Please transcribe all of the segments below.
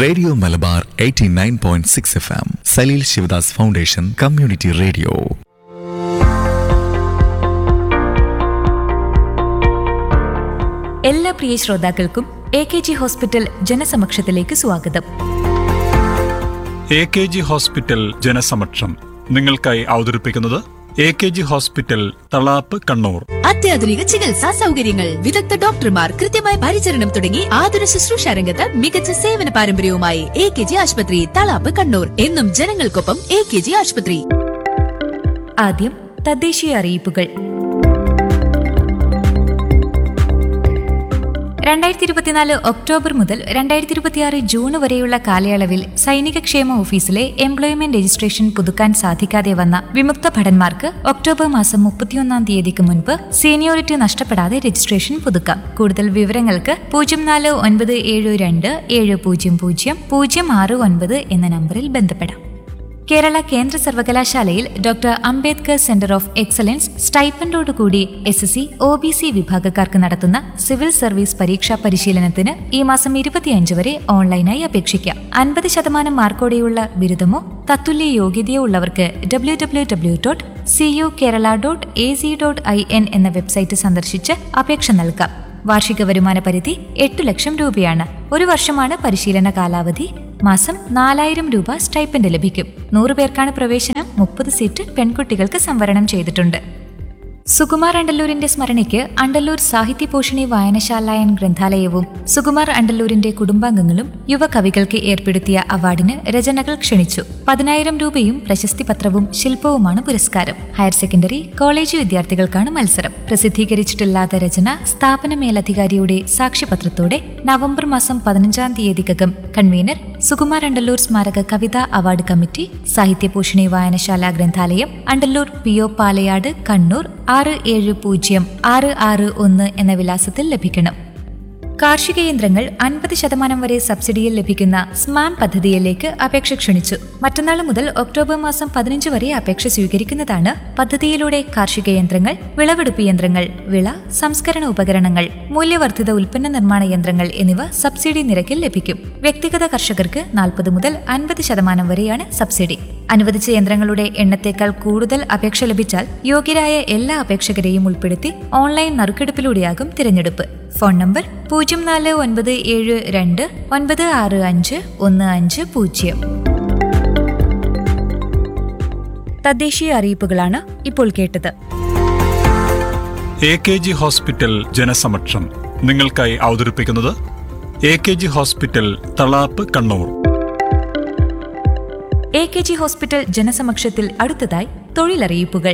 radio Malabar 89.6 point six F M Saleel Shivadas foundation community radio എല്ലാ പ്രിയ ശ്രോതാക്കൾക്കും എ കെ ജി ഹോസ്പിറ്റൽ ജനസമക്ഷത്തിലേക്ക് സ്വാഗതം എ കെ ജി ഹോസ്പിറ്റൽ ജനസമക്ഷം നിങ്ങൾക്കായി അവതരിപ്പിക്കുന്നത് A K G hospital Thalap Kannur അത്യാധുനിക ചികിത്സാ സൗകര്യങ്ങൾ വിദഗ്ധ ഡോക്ടർമാർ കൃത്യമായ പരിചരണം തുടങ്ങി ആതുര ശുശ്രൂഷ രംഗത്ത് മികച്ച സേവന പാരമ്പര്യവുമായി എ കെ ജി ആശുപത്രി തളാപ്പ് കണ്ണൂർ എന്നും ജനങ്ങൾക്കൊപ്പം എ കെ ജി ആശുപത്രി ആദ്യം തദ്ദേശീയ അറിയിപ്പുകൾ രണ്ടായിരത്തി ഇരുപത്തിനാല് ഒക്ടോബർ മുതൽ രണ്ടായിരത്തി ഇരുപത്തിയാറ് ജൂൺ വരെയുള്ള കാലയളവിൽ സൈനിക ക്ഷേമ ഓഫീസിലെ എംപ്ലോയ്മെന്റ് രജിസ്ട്രേഷൻ പുതുക്കാൻ സാധിക്കാതെ വന്ന വിമുക്ത ഭടന്മാർക്ക് ഒക്ടോബർ മാസം മുപ്പത്തിയൊന്നാം തീയതിക്ക് മുൻപ് സീനിയോറിറ്റി നഷ്ടപ്പെടാതെ രജിസ്ട്രേഷൻ പുതുക്കാം കൂടുതൽ വിവരങ്ങൾക്ക് പൂജ്യം നാല് ഒൻപത് ഏഴ് രണ്ട് ഏഴ് പൂജ്യം പൂജ്യം പൂജ്യം ആറ് ഒൻപത് എന്ന നമ്പറിൽ ബന്ധപ്പെടാം കേരള കേന്ദ്ര സർവകലാശാലയിൽ doctor Ambedkar centre of excellence സ്റ്റൈപ്പൻഡോടുകൂടി S S C O B C വിഭാഗക്കാർക്ക് നടത്തുന്ന സിവിൽ സർവീസ് പരീക്ഷാ പരിശീലനത്തിന് ഈ മാസം ഇരുപത്തിയഞ്ച് വരെ ഓൺലൈനായി അപേക്ഷിക്കാം അൻപത് ശതമാനം മാർക്കോടെയുള്ള ബിരുദമോ തത്തുല്യ യോഗ്യതയോ ഉള്ളവർക്ക് W W W dot C U Kerala dot A C dot I N എന്ന വെബ്സൈറ്റ് സന്ദർശിച്ച് അപേക്ഷ നൽകാം വാർഷിക വരുമാന പരിധി എട്ടു ലക്ഷം രൂപയാണ് ഒരു വർഷമാണ് പരിശീലന കാലാവധി മാസം നാലായിരം രൂപ സ്റ്റൈപ്പൻഡ് ലഭിക്കും നൂറ് പേർക്കാണ് പ്രവേശനം മുപ്പത് സീറ്റ് പെൺകുട്ടികൾക്ക് സംവരണം ചെയ്തിട്ടുണ്ട് സുകുമാർ അണ്ടല്ലൂരിന്റെ സ്മരണയ്ക്ക് അണ്ടല്ലൂർ സാഹിത്യ പോഷണി വായനശാലായൻ ഗ്രന്ഥാലയവും സുകുമാർ അണ്ടല്ലൂരിന്റെ കുടുംബാംഗങ്ങളും യുവകവികൾക്ക് ഏർപ്പെടുത്തിയ അവാർഡിന് രചനകൾ ക്ഷണിച്ചു പതിനായിരം രൂപയും പ്രശസ്തി പത്രവും ശില്പവുമാണ് പുരസ്കാരം ഹയർ സെക്കൻഡറി കോളേജ് വിദ്യാർത്ഥികൾക്കാണ് മത്സരം പ്രസിദ്ധീകരിച്ചിട്ടില്ലാത്ത രചന സ്ഥാപന മേലധികാരിയുടെ സാക്ഷ്യപത്രത്തോടെ നവംബർ മാസം പതിനഞ്ചാം തീയതിക്കകം കൺവീനർ സുകുമാർ അണ്ടല്ലൂർ സ്മാരക കവിതാ അവാർഡ് കമ്മിറ്റി സാഹിത്യഭൂഷണി വായനശാല ഗ്രന്ഥാലയം അണ്ടല്ലൂർ പി ഒ പാലയാട് കണ്ണൂർ ആറ് ഏഴ് പൂജ്യം ആറ് ആറ് ഒന്ന് എന്ന വിലാസത്തിൽ ലഭിക്കണം കാർഷിക യന്ത്രങ്ങൾ അൻപത് ശതമാനം വരെ സബ്സിഡിയിൽ ലഭിക്കുന്ന സ്മാം പദ്ധതിയിലേക്ക് അപേക്ഷ ക്ഷണിച്ചു മറ്റന്നാൾ മുതൽ ഒക്ടോബർ മാസം പതിനഞ്ച് വരെ അപേക്ഷ സ്വീകരിക്കുന്നതാണ് പദ്ധതിയിലൂടെ കാർഷിക യന്ത്രങ്ങൾ വിളവെടുപ്പ് യന്ത്രങ്ങൾ വിള സംസ്കരണ ഉപകരണങ്ങൾ മൂല്യവർദ്ധിത ഉൽപ്പന്ന നിർമ്മാണ യന്ത്രങ്ങൾ എന്നിവ സബ്സിഡി നിരക്കിൽ ലഭിക്കും വ്യക്തിഗത കർഷകർക്ക് നാൽപ്പത് മുതൽ അൻപത് ശതമാനം വരെയാണ് സബ്സിഡി അനുവദിച്ച യന്ത്രങ്ങളുടെ എണ്ണത്തേക്കാൾ കൂടുതൽ അപേക്ഷ ലഭിച്ചാൽ യോഗ്യരായ എല്ലാ അപേക്ഷകരെയും ഉൾപ്പെടുത്തി ഓൺലൈൻ നറുക്കെടുപ്പിലൂടെയാകും തിരഞ്ഞെടുപ്പ് ഫോൺ നമ്പർ പൂജ്യം നാല് ഒൻപത് ഏഴ് രണ്ട് ഒൻപത് ആറ് അഞ്ച് ഒന്ന് അഞ്ച് പൂജ്യം തദ്ദേശീയ അറിയിപ്പുകളാണ് ഇപ്പോൾ കേട്ടത് എ കെ ജി ഹോസ്പിറ്റൽ ജനസമക്ഷം നിങ്ങൾക്കായി അവതരിപ്പിക്കുന്നത് A K G hospital Thalap Kannur A K G hospital ജനസമക്ഷത്തിൽ അടുത്തതായി തൊഴിലറിയിപ്പുകൾ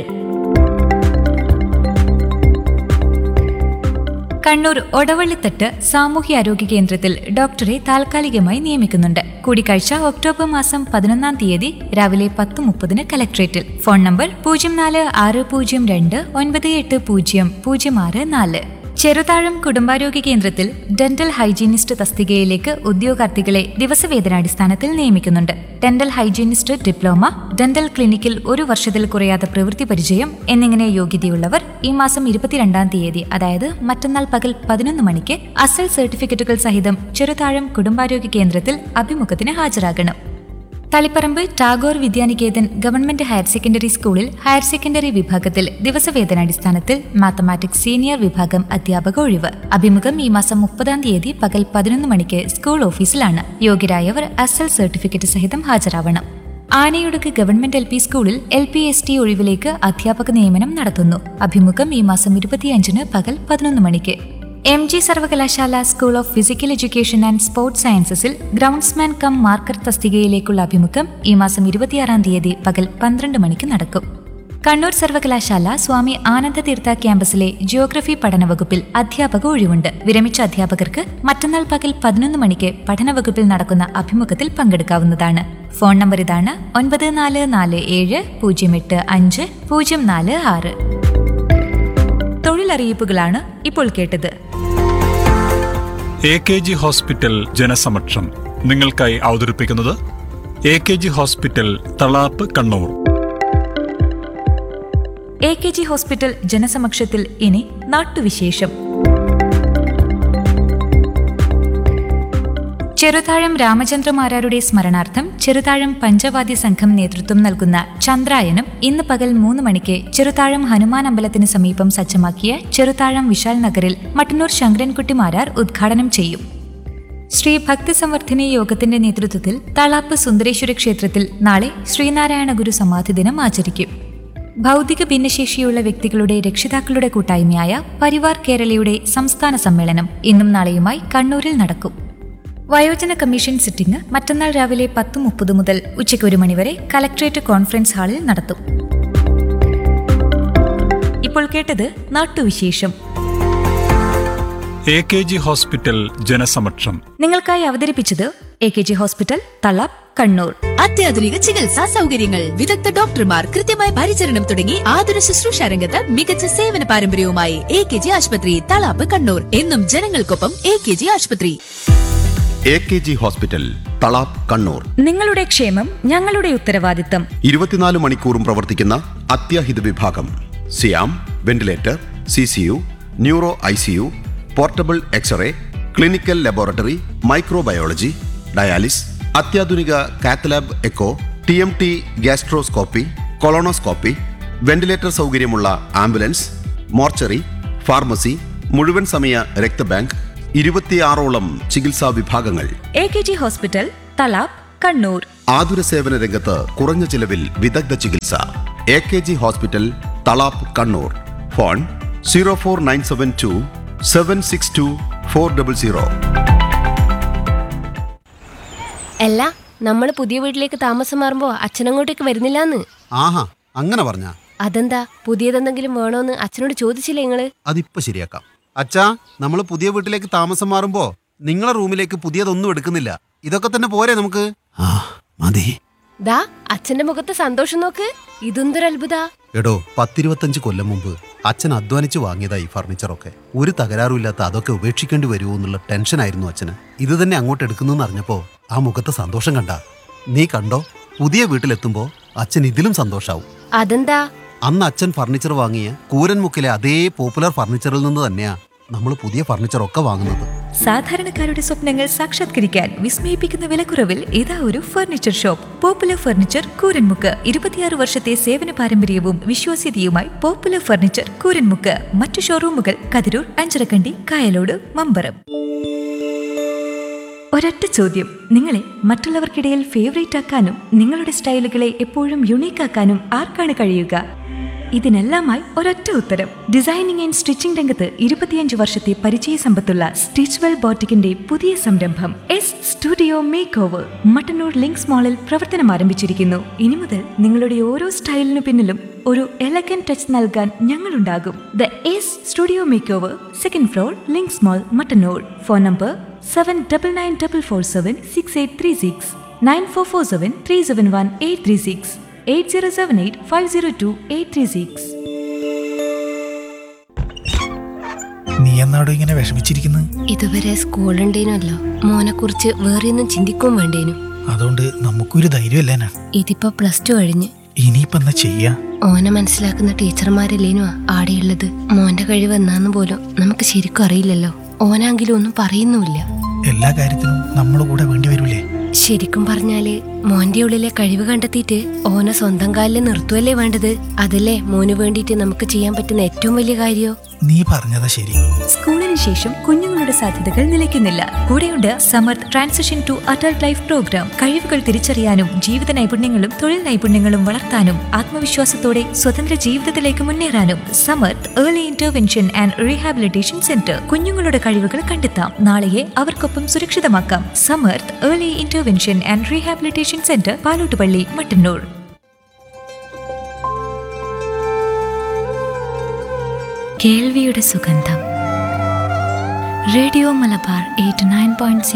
കണ്ണൂർ ഒടവള്ളിത്തട്ട് സാമൂഹ്യാരോഗ്യ കേന്ദ്രത്തിൽ ഡോക്ടറെ താൽക്കാലികമായി നിയമിക്കുന്നുണ്ട് കൂടിക്കാഴ്ച ഒക്ടോബർ മാസം പതിനൊന്നാം തീയതി രാവിലെ പത്ത് മുപ്പതിന് കലക്ട്രേറ്റിൽ ഫോൺ നമ്പർ പൂജ്യം നാല് ആറ് പൂജ്യം രണ്ട് ഒൻപത് എട്ട് പൂജ്യം പൂജ്യം ആറ് നാല് ചെറുതാഴം കുടുംബാരോഗ്യ കേന്ദ്രത്തിൽ ഡെന്റൽ ഹൈജീനിസ്റ്റ് തസ്തികയിലേക്ക് ഉദ്യോഗാർത്ഥികളെ ദിവസവേതനാടിസ്ഥാനത്തിൽ നിയമിക്കുന്നുണ്ട് ഡെന്റൽ ഹൈജീനിസ്റ്റ് ഡിപ്ലോമ ഡെന്റൽ ക്ലിനിക്കിൽ ഒരു വർഷത്തിൽ കുറയാതെ പ്രവൃത്തി പരിചയം എന്നിങ്ങനെ യോഗ്യതയുള്ളവർ ഈ മാസം ഇരുപത്തിരണ്ടാം തീയതി അതായത് മറ്റന്നാൾ പകൽ പതിനൊന്ന് മണിക്ക് അസൽ സർട്ടിഫിക്കറ്റുകൾ സഹിതം ചെറുതാഴം കുടുംബാരോഗ്യ കേന്ദ്രത്തിൽ അഭിമുഖത്തിന് ഹാജരാകണം Taliparamba Tagore Vidyaniketan government higher secondary സ്കൂളിൽ ഹയർ സെക്കൻഡറി വിഭാഗത്തിൽ ദിവസവേതനാടിസ്ഥാനത്തിൽ മാത്തമാറ്റിക്സ് സീനിയർ വിഭാഗം അധ്യാപക ഒഴിവ് അഭിമുഖം ഈ മാസം മുപ്പതാം തീയതി പകൽ പതിനൊന്ന് മണിക്ക് സ്കൂൾ ഓഫീസിലാണ് യോഗ്യരായവർ അസൽ സർട്ടിഫിക്കറ്റ് സഹിതം ഹാജരാവണം Anayidukku government L P school L P S T ഒഴിവിലേക്ക് അധ്യാപക നിയമനം നടത്തുന്നു അഭിമുഖം ഈ മാസം ഇരുപത്തിയഞ്ചിന് പകൽ പതിനൊന്ന് മണിക്ക് എം ജി സർവകലാശാല school of physical education and sports സയൻസസിൽ ഗ്രൗണ്ട്സ്മാൻ കം മാർക്കർ തസ്തികയിലേക്കുള്ള അഭിമുഖം ഈ മാസം ഇരുപത്തിയാറാം തീയതി പകൽ പന്ത്രണ്ട് മണിക്ക് നടക്കും കണ്ണൂർ സർവകലാശാല സ്വാമി ആനന്ദതീർത്ഥ ക്യാമ്പസിലെ ജിയോഗ്രഫി പഠന വകുപ്പിൽ അധ്യാപക ഒഴിവുണ്ട് വിരമിച്ച അധ്യാപകർക്ക് മറ്റന്നാൾ പകൽ പതിനൊന്ന് മണിക്ക് പഠന വകുപ്പിൽ നടക്കുന്ന അഭിമുഖത്തിൽ പങ്കെടുക്കാവുന്നതാണ് ഫോൺ നമ്പർ ഇതാണ് ഒൻപത് നാല് നാല് ഏഴ് പൂജ്യം എട്ട് അഞ്ച് പൂജ്യം നാല് ആറ് തൊഴിലറിയിപ്പുകളാണ് ഇപ്പോൾ കേട്ടത് എ കെ ജി ഹോസ്പിറ്റൽ ജനസമക്ഷം നിങ്ങൾക്കായി അവതരിപ്പിക്കുന്നത് A K G hospital Thalap Kannur A K G hospital ജനസമക്ഷത്തിൽ ഇനി നാട്ടുവിശേഷം ചെറുതാഴം രാമചന്ദ്രമാരാരുടെ സ്മരണാർത്ഥം ചെറുതാഴം പഞ്ചവാദ്യ സംഘം നേതൃത്വം നൽകുന്ന ചന്ദ്രായനം ഇന്ന് പകൽ മൂന്ന് മണിക്ക് ചെറുതാഴം ഹനുമാൻ അമ്പലത്തിന് സമീപം സജ്ജമാക്കിയ ചെറുതാഴം വിശാൽ നഗറിൽ മട്ടന്നൂർ ശങ്കരൻകുട്ടി മാരാർ ഉദ്ഘാടനം ചെയ്യും ശ്രീ ഭക്തി സംവർദ്ധിനി യോഗത്തിന്റെ നേതൃത്വത്തിൽ തളാപ്പ് സുന്ദരേശ്വര ക്ഷേത്രത്തിൽ നാളെ ശ്രീനാരായണ ഗുരു സമാധി ദിനം ആചരിക്കും ഭൗതിക ഭിന്നശേഷിയുള്ള വ്യക്തികളുടെ രക്ഷിതാക്കളുടെ കൂട്ടായ്മയായ പരിവാർ കേരളയുടെ സംസ്ഥാന സമ്മേളനം ഇന്നും നാളെയുമായി കണ്ണൂരിൽ നടക്കും വയോജന കമ്മീഷൻ സിറ്റിംഗ് മറ്റന്നാൾ രാവിലെ പത്ത് മുപ്പത് മുതൽ ഉച്ചയ്ക്ക് ഒരു മണിവരെ കലക്ട്രേറ്റ് കോൺഫറൻസ് ഹാളിൽ നടത്തും ഇപ്പോൾ കേട്ടത് നാട്ടുവിശേഷം എ കെ ജി ഹോസ്പിറ്റൽ ജനസമക്ഷം നിങ്ങൾക്കായി അവതരിപ്പിച്ചത് A K G hospital Thalap Kannur അത്യാധുനിക ചികിത്സാ സൗകര്യങ്ങൾ വിദഗ്ധ ഡോക്ടർമാർ കൃത്യമായ പരിചരണം തുടങ്ങി ആതുര ശുശ്രൂഷ രംഗത്ത് മികച്ച സേവന പാരമ്പര്യവുമായി എ കെ ജി ആശുപത്രി തളാപ്പ് കണ്ണൂർ എന്നും ജനങ്ങൾക്കൊപ്പം എ കെ ജി ആശുപത്രി A K G hospital Thalap Kannur നിങ്ങളുടെ ക്ഷേമം ഞങ്ങളുടെ ഉത്തരവാദിത്തം ഇരുപത്തിനാല് മണിക്കൂറും പ്രവർത്തിക്കുന്ന അത്യാഹിത വിഭാഗം സിയാം ventilator C C U neuro I C U portable x ray clinical laboratory microbiology dialysis അത്യാധുനിക cath lab echo T M T gastroscopy colonoscopy ventilator സൗകര്യമുള്ള ആംബുലൻസ് മോർച്ചറി ഫാർമസി മുഴുവൻ സമയ രക്തബാങ്ക് ഇരുപത്തിയാറോളം ചികിത്സാ വിഭാഗങ്ങൾ A K G hospital Thalap Kannur ആതുര സേവന രംഗത്ത് കുറഞ്ഞ ചിലവിൽ വിദഗ്ധ ചികിത്സ A K G hospital Thalap Kannur phone zero four nine seven two seven six two four double zero അല്ല നമ്മൾ പുതിയ വീട്ടിലേക്ക് താമസം മാറുമ്പോ അച്ഛനങ്ങോട്ടേക്ക് വരുന്നില്ലാന്ന് ആഹാ അങ്ങനെ പറഞ്ഞ അതെന്താ പുതിയതെന്തെങ്കിലും വേണോന്ന് അച്ഛനോട് ചോദിച്ചില്ലേ നിങ്ങള് അതിപ്പോ ശരിയാക്കാം അച്ഛാ നമ്മൾ പുതിയ വീട്ടിലേക്ക് താമസം മാറുമ്പോ നിങ്ങളെ റൂമിലേക്ക് പുതിയതൊന്നും എടുക്കുന്നില്ല ഇതൊക്കെ തന്നെ പോരെ നമുക്ക് ആ മതി ദാ അച്ഛന്റെ മുഖത്ത് സന്തോഷം നോക്ക് ഇതെന്തൊരു അത്ഭുത എടോ പത്തിരുപത്തഞ്ച് കൊല്ലം മുമ്പ് അച്ഛൻ അധ്വാനിച്ച് വാങ്ങിയതാ ഈ ഫർണിച്ചറൊക്കെ ഒരു തകരാറുമില്ലാത്ത അതൊക്കെ ഉപേക്ഷിക്കേണ്ടി വരുമോ എന്നുള്ള ടെൻഷനായിരുന്നു അച്ഛന് ഇത് തന്നെ അങ്ങോട്ട് എടുക്കുന്നെന്ന് അറിഞ്ഞപ്പോ ആ മുഖത്തെ സന്തോഷം കണ്ട നീ കണ്ടോ പുതിയ വീട്ടിലെത്തുമ്പോ അച്ഛൻ ഇതിലും സന്തോഷാവും അതെന്താ അന്ന് അച്ഛൻ ഫർണിച്ചർ വാങ്ങിയ കൂരൻമുക്കിലെ അതേ പോപ്പുലർ ഫർണിച്ചറിൽ നിന്ന് തന്നെയാ നമ്മൾ പുതിയ ഫർണിച്ചറൊക്കെ വാങ്ങുന്നത് സാധാരണക്കാരുടെ സ്വപ്നങ്ങൾ സാക്ഷാത്കരിക്കാൻ വിസ്മയിപ്പിക്കുന്ന വിലക്കുറവിൽ ഇതാ ഒരു furniture shop popular furniture Kooranmukku ഇരുപത്തിയാറ് വർഷത്തെ സേവന പാരമ്പര്യവും വിശ്വാസ്യതയുമായി പോപ്പുലർ ഫർണിച്ചർ കൂരൻമുക്ക് മറ്റു ഷോറൂമുകൾ കതിരൂർ അഞ്ചരക്കണ്ടി കായലോട് മമ്പറം ഒരൊറ്റ ചോദ്യം നിങ്ങളെ മറ്റുള്ളവർക്കിടയിൽ ഫേവറേറ്റ് ആക്കാനും നിങ്ങളുടെ സ്റ്റൈലുകളെ എപ്പോഴും യുണീക്ക് ആക്കാനും ആർക്കാണ് കഴിയുക ഇതിനെല്ലാമായി ഒരൊറ്റ ഉത്തരം ഡിസൈനിങ് ആൻഡ് സ്റ്റിച്ചിംഗ് രംഗത്ത് ഇരുപത്തിയഞ്ച് വർഷത്തെ പരിചയ സമ്പത്തുള്ള സ്റ്റിച്ച്വെൽ ബോട്ടിക്കിന്റെ പുതിയ സംരംഭം S studio make over Mattannur Links മാളിൽ പ്രവർത്തനം ആരംഭിച്ചിരിക്കുന്നു ഇനി മുതൽ നിങ്ങളുടെ ഓരോ സ്റ്റൈലിനു പിന്നിലും ഒരു എലഗൻ ടച്ച് നൽകാൻ ഞങ്ങളുണ്ടാകും the S studio make over second floor Links mall Mattannur phone number seven double nine double four seven six eight three six nine four four seven three seven one eight three six eight zero seven eight five zero two eight three six നീ എന്നാടോ ഇങ്ങനെ വിഷമിച്ചിരിക്കുന്നത് ഇതുവരെ സ്കൂളുണ്ടേനല്ലോ മോനെ കുറിച്ച് വേറെ ഒന്നും ചിന്തിക്കും വേണ്ടേനു അതുകൊണ്ട് നമുക്കൊരു ധൈര്യമല്ലേനാ ഇതിപ്പോ പ്ലസ് ടു കഴിഞ്ഞ് ഇനിയിപ്പോ എന്നാ ചെയ്യാ ഓനെ മനസ്സിലാക്കുന്ന ടീച്ചർമാരല്ലേനു ആടെയുള്ളത് മോന്റെ കഴിവ് എന്നാന്ന് പോലും നമുക്ക് ശരിക്കും അറിയില്ലല്ലോ ഓനാങ്കിലും ഒന്നും പറയുന്നുമില്ല എല്ലാ കാര്യത്തിനും നമ്മുടെ കൂടെ വേണ്ടി വരൂലേ ശരിക്കും പറഞ്ഞാല് മോന്റെ ഉള്ളിലെ കഴിവ് കണ്ടെത്തിയിട്ട് ഓനെ സ്വന്തം കാലിൽ നിർത്തുവല്ലേ വേണ്ടത് അതല്ലേ മോന് വേണ്ടിയിട്ട് നമുക്ക് ചെയ്യാൻ പറ്റുന്ന ഏറ്റവും വലിയ കാര്യോ നീ പറഞ്ഞതാ ശരി സ്കൂളിന് ശേഷം കുഞ്ഞുങ്ങളുടെ സാധ്യതകൾ നിലയ്ക്കുന്നില്ല കൂടെയുണ്ട് Samarth transition to adult life programme കഴിവുകൾ തിരിച്ചറിയാനും ജീവിത നൈപുണ്യങ്ങളും തൊഴിൽ നൈപുണ്യങ്ങളും വളർത്താനും ആത്മവിശ്വാസത്തോടെ സ്വതന്ത്ര ജീവിതത്തിലേക്ക് മുന്നേറാനും Samarth early intervention and rehabilitation centre കുഞ്ഞുങ്ങളുടെ കഴിവുകൾ കണ്ടെത്താം നാളെയെ അവർക്കൊപ്പം സുരക്ഷിതമാക്കാം Samarth early intervention and rehabilitation centre Palottupalli Mattannur കേൾവിയുടെ സുഗന്ധം radio Malabar eight nine point